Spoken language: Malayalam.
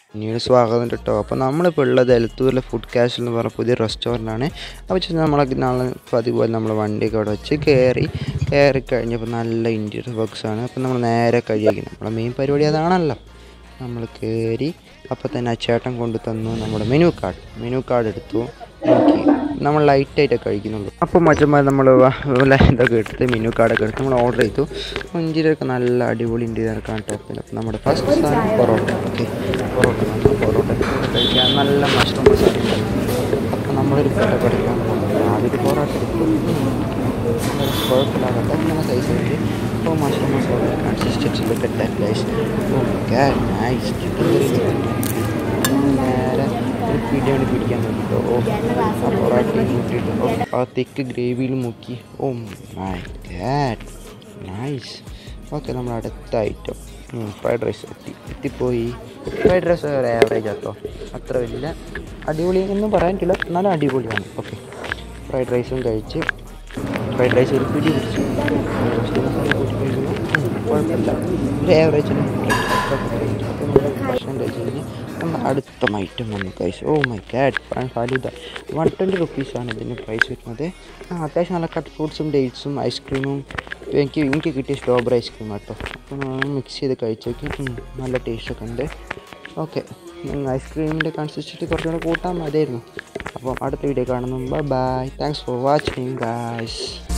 പിന്നീട് സ്വാഗതം കേട്ടോ അപ്പോൾ നമ്മളിപ്പോൾ ഉള്ളത് എലത്തൂരിലെ ഫുഡ് ക്യാഷ് എന്ന് പറഞ്ഞ പുതിയ റെസ്റ്റോറൻ്റ് ആണ് അപ്പോൾ വെച്ചാൽ നമ്മളൊക്കെ നാളെ പതിപോലെ നമ്മൾ വണ്ടിയൊക്കെ അവിടെ വെച്ച് കയറി കയറി കഴിഞ്ഞപ്പോൾ നല്ല ഇൻറ്റീരിയർ വർക്ക്സ് ആണ് അപ്പോൾ നമ്മൾ നേരെ കഴിയാക്കണം നമ്മളെ മെയിൻ പരിപാടി അതാണല്ലോ നമ്മൾ കയറി അപ്പോൾ തന്നെ ആ ചേട്ടൻ കൊണ്ടു തന്നു നമ്മുടെ മെനു കാർഡ് മെനു കാർഡ് എടുത്തു നോക്കി നമ്മൾ ലൈറ്റായിട്ടൊക്കെ കഴിക്കുന്നുള്ളൂ അപ്പോൾ മച്ചന്മാർ നമ്മൾ ഇതൊക്കെ എടുത്ത് മെനു കാർഡൊക്കെ എടുത്ത് നമ്മൾ ഓർഡർ ചെയ്തു ഇഞ്ചിരിയൊക്കെ നല്ല അടിപൊളി ഇഞ്ചിരിയാണ് ടോപ്പിൽ അപ്പോൾ നമ്മുടെ ഫസ്റ്റ് സാധനം പൊറോട്ട ഓക്കെ പൊറോട്ട നമ്മൾ പൊറോട്ട കഴിക്കാൻ നല്ല മഷ്റൂം മസാല ഉണ്ടായിരുന്നു അപ്പോൾ നമ്മളൊരു പൊറോട്ട പഠിക്കാൻ പോകുന്നത് ആദ്യം പൊറോട്ട എടുത്തു കുഴപ്പമില്ലാത്ത നല്ല സൈസ് ഉണ്ട് അപ്പോൾ mushroom masala consistency look at guys oh god nice chicken നേരെ ഒരു പിടിയാണ് പിടിക്കാൻ നോക്കിട്ടോ ഓ ആ പൊറാട്ടയും കൂട്ടിയിട്ട് ഓ ആ തിക്ക് ഗ്രേവിയിൽ മുക്കി oh my god nice okay നമ്മൾ അടുത്ത ഐറ്റം ഫ്രൈഡ് റൈസ് എത്തി എത്തിപ്പോയി ഫ്രൈഡ് റൈസ് ഒരു ആവറേജ് കേട്ടോ അത്ര വലിയ അടിപൊളി ഒന്നും പറയാൻ പറ്റില്ല എന്നാലും അടിപൊളിയാണ് ഓക്കെ ഫ്രൈഡ് റൈസും കഴിച്ച് ഫ്രൈഡ് റൈസ് ഒരു പിടി പിടിച്ചു മഷ്റൂം മസാല കൂട്ടി കഴിക്കുന്നു ഉം, കുഴപ്പമില്ല ഒരു ആവറേജിന് അപ്പോൾ നമ്മൾ ഭക്ഷണം കഴിച്ച് കഴിഞ്ഞ് നമ്മൾ അടുത്ത ഐറ്റം വന്നു കഴിച്ചു oh my god falooda one twenty റുപ്പീസാണ് ഇതിന് പ്രൈസ് വരുന്നത് ആ അത്യാവശ്യം നല്ല കട്ട് ഫ്രൂട്ട്സും ഡേറ്റ്സും ഐസ്ക്രീമും എനിക്ക് എനിക്ക് കിട്ടിയ സ്ട്രോബെറി ഐസ്ക്രീം കേട്ടോ അപ്പോൾ നമ്മൾ മിക്സ് ചെയ്ത് കഴിച്ച് നോക്കി ഉം, നല്ല ടേസ്റ്റൊക്കെ ഉണ്ട് ഓക്കെ ഐസ്ക്രീമിൻ്റെ കൺസിസ്റ്റൻസി കുറച്ചുകൂടെ കൂട്ടാൻ മതിയായിരുന്നു അപ്പോൾ അടുത്ത വീഡിയോ കാണുന്നു bye thanks for watching guys